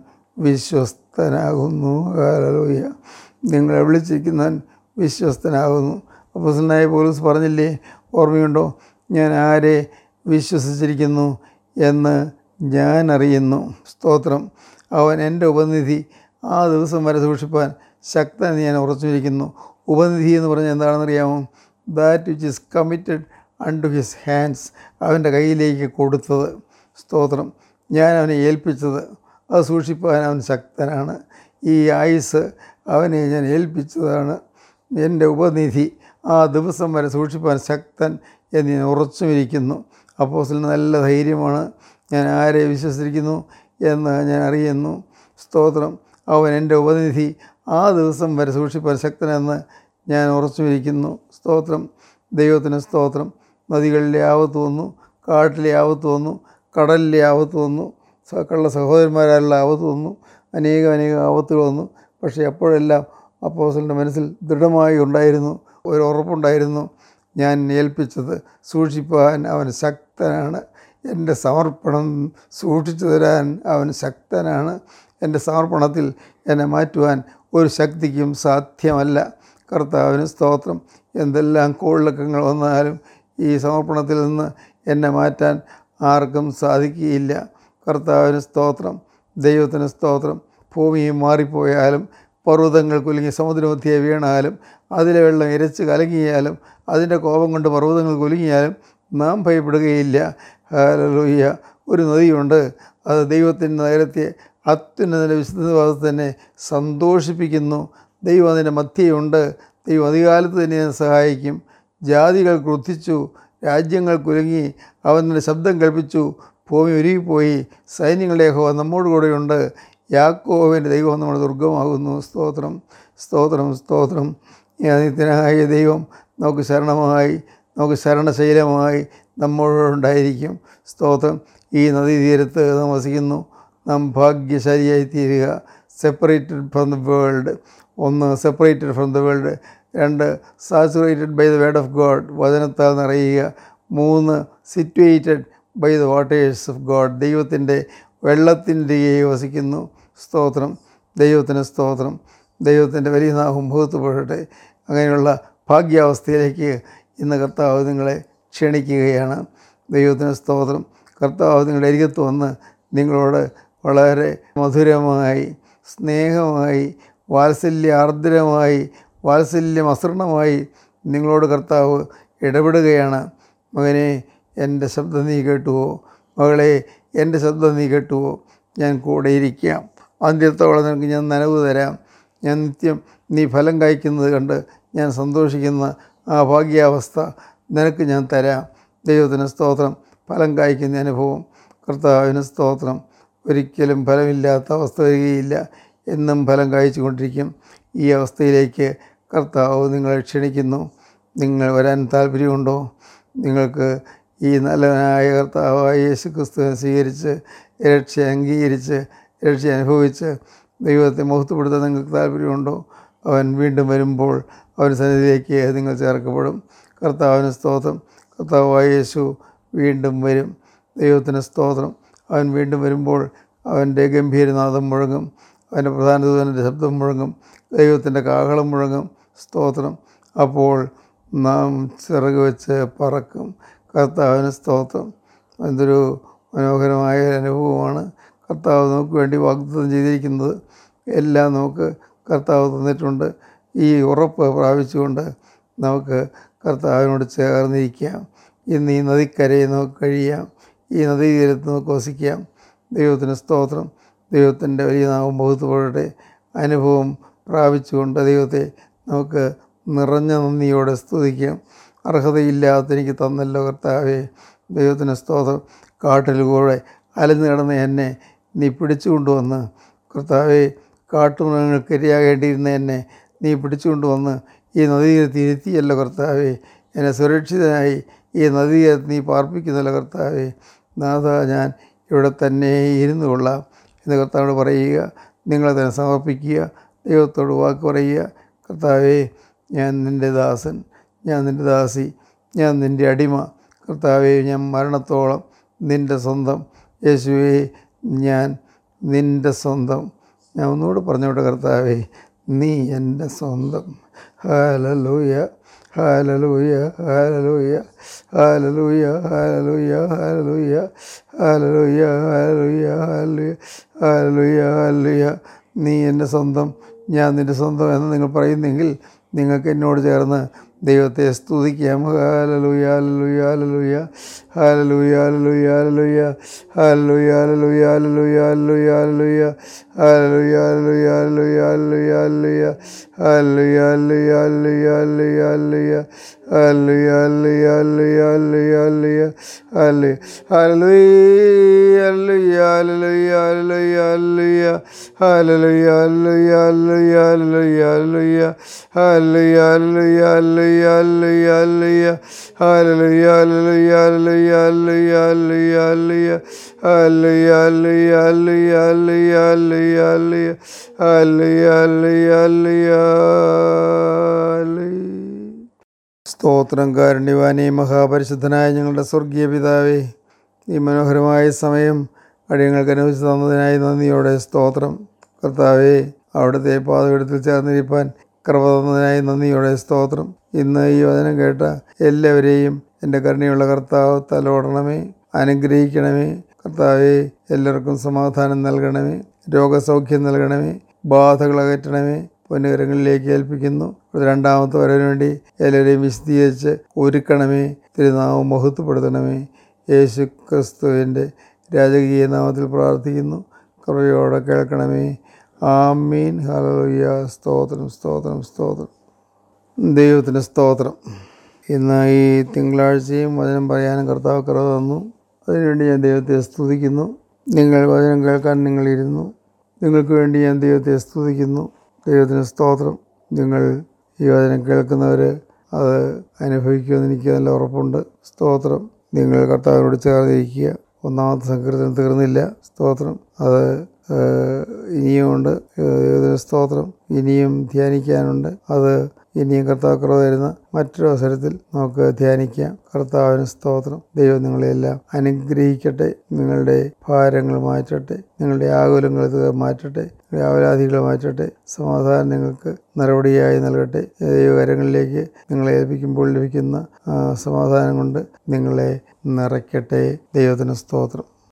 വിശ്വസ്തനാകുന്നു ഹല്ലേലൂയ നിങ്ങളെ വിളിച്ചിരിക്കുന്നവൻ വിശ്വസ്തനാകുന്നു അപ്പോസനായ പോലീസ് പറഞ്ഞില്ലേ ഓർമ്മയുണ്ടോ ഞാൻ ആരെ വിശ്വസിച്ചിരിക്കുന്നു എന്ന് ഞാൻ അറിയുന്നു സ്തോത്രം അവൻ എൻ്റെ ഉപനിധി ആ ദിവസം വരെ സൂക്ഷിപ്പാൻ ശക്തൻ ഞാൻ ഉറച്ചിരിക്കുന്നു ഉപനിധി എന്ന് പറഞ്ഞാൽ എന്താണെന്നറിയാമോ that which is committed unto his hands അവൻ്റെ കയ്യിലേക്ക് കൊടുത്തത് സ്തോത്രം ഞാൻ അവനെ ഏൽപ്പിച്ചത് അത് സൂക്ഷിപ്പാൻ അവൻ ശക്തനാണ് ഈ ആയുസ് അവനെ ഞാൻ ഏൽപ്പിച്ചതാണ് എൻ്റെ ഉപനിധി ആ ദിവസം വരെ സൂക്ഷിപ്പാൻ ശക്തൻ എന്ന് ഞാൻ ഉറച്ചുമിരിക്കുന്നു അപ്പോസിന് നല്ല ധൈര്യമാണ് ഞാൻ ആരെ വിശ്വസിച്ചിരിക്കുന്നു എന്ന് ഞാൻ അറിയുന്നു സ്തോത്രം അവൻ എൻ്റെ ഉപനിധി ആ ദിവസം വരെ സൂക്ഷിപ്പാൻ ശക്തനെന്ന് ഞാൻ ഉറച്ചുമിരിക്കുന്നു സ്തോത്രം ദൈവത്തിന് സ്തോത്രം നദികളിലെ ആപത്ത് വന്നു കാട്ടിലെ ആപത്ത് വന്നു കടലിലെ ആപത്ത് വന്നു സകല സഹോദരന്മാരാലുള്ള ആപത്ത് വന്നു അനേകം അനേകം ആപത്തുകൾ വന്നു പക്ഷേ അപ്പോഴെല്ലാം അപ്പോസലിൻ്റെ മനസ്സിൽ ദൃഢമായി ഉണ്ടായിരുന്നു ഒരു ഉറപ്പുണ്ടായിരുന്നു ഞാൻ ഏൽപ്പിച്ചത് സൂക്ഷിപ്പാൻ അവൻ ശക്തനാണ് എൻ്റെ സമർപ്പണം സൂക്ഷിച്ചു തരാൻ അവൻ ശക്തനാണ് എൻ്റെ സമർപ്പണത്തിൽ എന്നെ മാറ്റുവാൻ ഒരു ശക്തിക്കും സാധ്യമല്ല കർത്താവിന് സ്തോത്രം എന്തെല്ലാം കോളിളക്കങ്ങൾ വന്നാലും ഈ സമർപ്പണത്തിൽ നിന്ന് എന്നെ മാറ്റാൻ ആർക്കും സാധിക്കുകയില്ല കർത്താവിന് സ്തോത്രം ദൈവത്തിന് സ്തോത്രം ഭൂമിയും മാറിപ്പോയാലും പർവ്വതങ്ങൾ കുലുങ്ങി സമുദ്രമധ്യേ വീണാലും അതിലെ വെള്ളം ഇരച്ച് കലങ്ങിയാലും അതിൻ്റെ കോപം കൊണ്ട് പർവ്വതങ്ങൾ കുലുങ്ങിയാലും നാം ഭയപ്പെടുകയില്ല ഹാലലൂയ്യ ഒരു നദിയുണ്ട് അത് ദൈവത്തിൻ്റെ നഗരത്തെ അത്യുന്നതിൻ്റെ വിശുദ്ധവാദത്തെ തന്നെ സന്തോഷിപ്പിക്കുന്നു ദൈവം അതിൻ്റെ മധ്യയുണ്ട് ദൈവം അധികാലത്ത് തന്നെ അതിനെ സഹായിക്കും ജാതികൾ ക്രുദ്ധിച്ചു രാജ്യങ്ങൾ കുലുങ്ങി അവൻ്റെ ശബ്ദം കേൾപ്പിച്ചു ഭൂമി ഉരുകിപ്പോയി സൈന്യങ്ങളുടെ യഹോവ നമ്മോട് കൂടെയുണ്ട് യാക്കോവിൻ്റെ ദൈവം നമ്മുടെ ദുർഗമാകുന്നു സ്തോത്രം സ്തോത്രം സ്തോത്രം ഈ അനിത്യനായ ദൈവം നമുക്ക് ശരണമായി നമുക്ക് ശരണശൈലമായി നമ്മോടുണ്ടായിരിക്കും സ്തോത്രം ഈ നദീതീരത്ത് നാം വസിക്കുന്നു നാം ഭാഗ്യശാലിയായി തീരുക സെപ്പറേറ്റഡ് ഫ്രം ദ വേൾഡ് ഒന്ന് സെപ്പറേറ്റഡ് ഫ്രം ദ വേൾഡ് രണ്ട് saturated by the word of God വചനത്താൽ നിറയുക മൂന്ന് situated by the waters of God ദൈവത്തിൻ്റെ വെള്ളത്തിൻ്റെ വസിക്കുന്നു സ്തോത്രം ദൈവത്തിന് സ്തോത്രം ദൈവത്തിൻ്റെ വലിയ നാമം മുഖത്തുപെടട്ടെ അങ്ങനെയുള്ള ഭാഗ്യാവസ്ഥയിലേക്ക് ഇന്ന് കർത്താവ് നിങ്ങളെ ക്ഷണിക്കുകയാണ് ദൈവത്തിന് സ്തോത്രം കർത്താവ് നിങ്ങളുടെ അരികത്ത് വന്ന് നിങ്ങളോട് വളരെ മധുരമായി സ്നേഹമായി വാത്സല്യാർദ്രമായി വാത്സല്യം അസൃണമായി നിങ്ങളോട് കർത്താവ് ഇടപെടുകയാണ് മകനെ എൻ്റെ ശബ്ദം നീ കേട്ടുവോ മകളെ എൻ്റെ ശബ്ദം നീ കേട്ടുവോ ഞാൻ കൂടെ ഇരിക്കാം അന്ത്യത്തോളം നിനക്ക് ഞാൻ നനവ് തരാം ഞാൻ നിത്യം നീ ഫലം കായ്ക്കുന്നത് കണ്ട് ഞാൻ സന്തോഷിക്കുന്ന ആ ഭാഗ്യാവസ്ഥ നിനക്ക് ഞാൻ തരാം ദൈവത്തിന് സ്തോത്രം ഫലം കായ്ക്കുന്ന അനുഭവം കർത്താവിന് സ്തോത്രം ഒരിക്കലും ഫലമില്ലാത്ത അവസ്ഥ വരികയില്ല എന്നും ഫലം കായ്ച്ചു കൊണ്ടിരിക്കും ഈ അവസ്ഥയിലേക്ക് കർത്താവ് നിങ്ങളെ ക്ഷണിക്കുന്നു നിങ്ങൾ വരാൻ താല്പര്യമുണ്ടോ നിങ്ങൾക്ക് ഈ നല്ലവനായ കർത്താവായ യേശു ക്രിസ്തുവിനെ സ്വീകരിച്ച് രക്ഷ അംഗീകരിച്ച് രക്ഷ അനുഭവിച്ച് ദൈവത്തെ മഹത്വപ്പെടുത്താൻ നിങ്ങൾക്ക് താല്പര്യമുണ്ടോ അവൻ വീണ്ടും വരുമ്പോൾ അവൻ സന്നിധിയിലേക്ക് നിങ്ങൾ ചേർക്കപ്പെടും കർത്താവിന് സ്തോത്രം കർത്താവായ യേശു വീണ്ടും വരും ദൈവത്തിന് സ്തോത്രം അവൻ വീണ്ടും വരുമ്പോൾ അവൻ്റെ ഗംഭീരനാഥം മുഴങ്ങും അവൻ്റെ പ്രധാന ദൂതൻ്റെ ശബ്ദം മുഴങ്ങും ദൈവത്തിൻ്റെ കാഹളം മുഴങ്ങും സ്തോത്രം അപ്പോൾ നാം ചിറക് വെച്ച് പറക്കും കർത്താവിന് സ്തോത്രം എന്തൊരു മനോഹരമായ ഒരു അനുഭവമാണ് കർത്താവ് നമുക്ക് വേണ്ടി വാഗ്ദത്തം ചെയ്തിരിക്കുന്നത് എല്ലാം നമുക്ക് കർത്താവ് തന്നിട്ടുണ്ട് ഈ ഉറപ്പ് പ്രാപിച്ചുകൊണ്ട് നമുക്ക് കർത്താവിനോട് ചേർന്നിരിക്കാം ഇന്ന് ഈ നദിക്കരയിൽ നമുക്ക് കഴിയാം ഈ നദീതീരത്ത് നമുക്ക് വസിക്കാം ദൈവത്തിന് സ്തോത്രം ദൈവത്തിൻ്റെ വലിയ നാമം ബഹുത്വപ്പെടട്ടെ അനുഭവം പ്രാപിച്ചുകൊണ്ട് ദൈവത്തെ നമുക്ക് നിറഞ്ഞ നന്ദിയോടെ സ്തുതിക്കാം അർഹതയില്ലാത്ത എനിക്ക് തന്നല്ലോ കർത്താവേ ദൈവത്തിന് സ്തോത്രം കാട്ടിലൂടെ അലഞ്ഞു കിടന്ന എന്നെ നീ പിടിച്ചു കൊണ്ടുവന്ന് കർത്താവെ കാട്ടുമൃഗങ്ങൾക്ക് ഇരയാകേണ്ടിയിരുന്ന എന്നെ നീ പിടിച്ചുകൊണ്ടുവന്ന് ഈ നദീതീരത്ത് ഇരുത്തിയല്ലോ കർത്താവെ എന്നെ സുരക്ഷിതനായി ഈ നദീതീരത്ത് നീ പാർപ്പിക്കുന്നല്ലോ കർത്താവെ നാഥ ഞാൻ ഇവിടെ തന്നെ ഇരുന്നു കൊള്ളാം എന്ന് കർത്താവോട് പറയുക നിങ്ങളെ തന്നെ സമർപ്പിക്കുക ദൈവത്തോട് വാക്ക് പറയുക കർത്താവേ ഞാൻ നിൻ്റെ ദാസൻ ഞാൻ നിൻ്റെ ദാസി ഞാൻ നിൻ്റെ അടിമ കർത്താവേ ഞാൻ മരണത്തോളം നിൻ്റെ സ്വന്തം യേശുവേ ഞാൻ നിൻ്റെ സ്വന്തം ഞാൻ ഒന്നുകൂടെ പറഞ്ഞോട്ടെ കർത്താവേ നീ എൻ്റെ സ്വന്തം ഹാലലൂയ ഹാലലൂയ ഹാലലൂയ ഹാലലൂയ ഹാലലൂയ ഹാലലൂയ ഹാലലൂയ ഹാലലൂയ ഹാലലൂയ ഹാലലൂയ ഹാലലൂയ നീ എൻ്റെ സ്വന്തം ഞാൻ നിൻ്റെ സ്വന്തം എന്ന് നിങ്ങൾ പറയുന്നെങ്കിൽ നിങ്ങൾക്ക് എന്നോട് ചേർന്ന് ദൈവത്തെ സ്തുതിക്കാം ഹാലലൂയ ഹാലലൂയ ഹാലലൂയ ഹാലലൂയ ഹാലലൂയ ഹാലലൂയ ഹാലലൂയ ഹാലലൂയ ഹാലലൂയ ഹാലലൂയ ഹാലലൂയ ഹാലലൂയ ഹാലലൂയ ഹാലലൂയ ഹാലലൂയ ഹാലലൂയ സ്തോത്രം കാരുണ്യവാനേ മഹാപരിശുദ്ധനായ ഞങ്ങളുടെ സ്വർഗീയ പിതാവേ ഈ മനോഹരമായ സമയം അടിയങ്ങൾക്ക് അനുവദിച്ചു തന്നതിനായി നന്ദിയോടെ സ്തോത്രം കർത്താവേ അവിടുത്തെ പാതകടത്തിൽ ചേർന്നിരിപ്പാൻ കൃപ തന്നതിനായി നന്ദിയോടെ സ്തോത്രം ഇന്ന് ഈ വചനം കേട്ട എല്ലാവരെയും എൻ്റെ കരുണയുള്ള കർത്താവ് തലോടണമേ അനുഗ്രഹിക്കണമേ കർത്താവെ എല്ലാവർക്കും സമാധാനം നൽകണമേ രോഗസൗഖ്യം നൽകണമേ ബാധകൾ അകറ്റണമേ പൊന്നുകരങ്ങളിലേക്ക് ഏൽപ്പിക്കുന്നു രണ്ടാമത്തെ വരവിന് വേണ്ടി എല്ലാവരെയും വിശദീകരിച്ച് ഒരുക്കണമേ തിരുനാമം മഹത്വപ്പെടുത്തണമേ യേശു ക്രിസ്തുവിൻ്റെ രാജകീയ നാമത്തിൽ പ്രാർത്ഥിക്കുന്നു കൃപയോടെ കേൾക്കണമേ ആമീൻ ഹലലുയ്യ സ്തോത്രം സ്തോത്രം സ്തോത്രം ദൈവത്തിന് സ്തോത്രം ഇന്ന് ഈ തിങ്കളാഴ്ചയും വചനം പറയാനും കർത്താവ് കൃപ തന്നു അതിനുവേണ്ടി ഞാൻ ദൈവത്തെ സ്തുതിക്കുന്നു നിങ്ങൾ വചനം കേൾക്കാൻ നിങ്ങളിരുന്നു നിങ്ങൾക്ക് വേണ്ടി ഞാൻ ദൈവത്തെ സ്തുതിക്കുന്നു ദൈവത്തിന് സ്തോത്രം നിങ്ങൾ ഈ വചനം കേൾക്കുന്നവർ അത് അനുഭവിക്കുമെന്ന് എനിക്ക് നല്ല ഉറപ്പുണ്ട് സ്തോത്രം നിങ്ങൾ കർത്താവിനോട് ചേർന്നിരിക്കുക ഒന്നാമത്തെ സങ്കീർത്തനം തീർന്നില്ല സ്തോത്രം അത് ഏഹ്, ഇനിയുമുണ്ട് ഏഹ്, ദൈവത്തിന് സ്തോത്രം ഇനിയും ധ്യാനിക്കാനുണ്ട് അത് ഇനിയും കർത്താവ് കൃപ തരുന്ന മറ്റൊരു അവസരത്തിൽ നമുക്ക് ധ്യാനിക്കാം കർത്താവിന് സ്തോത്രം ദൈവം നിങ്ങളെല്ലാം അനുഗ്രഹിക്കട്ടെ നിങ്ങളുടെ ഭാരങ്ങൾ മാറ്റട്ടെ നിങ്ങളുടെ ആകുലങ്ങൾ ഇത് മാറ്റട്ടെ നിങ്ങളുടെ ആവലാധികൾ മാറ്റട്ടെ സമാധാനം നിങ്ങൾക്ക് നടപടിയായി നൽകട്ടെ ദൈവകരങ്ങളിലേക്ക് നിങ്ങളെ ഏൽപ്പിക്കുമ്പോൾ ലഭിക്കുന്ന ആ, സമാധാനം കൊണ്ട് നിങ്ങളെ നിറയ്ക്കട്ടെ ദൈവത്തിന് സ്തോത്രം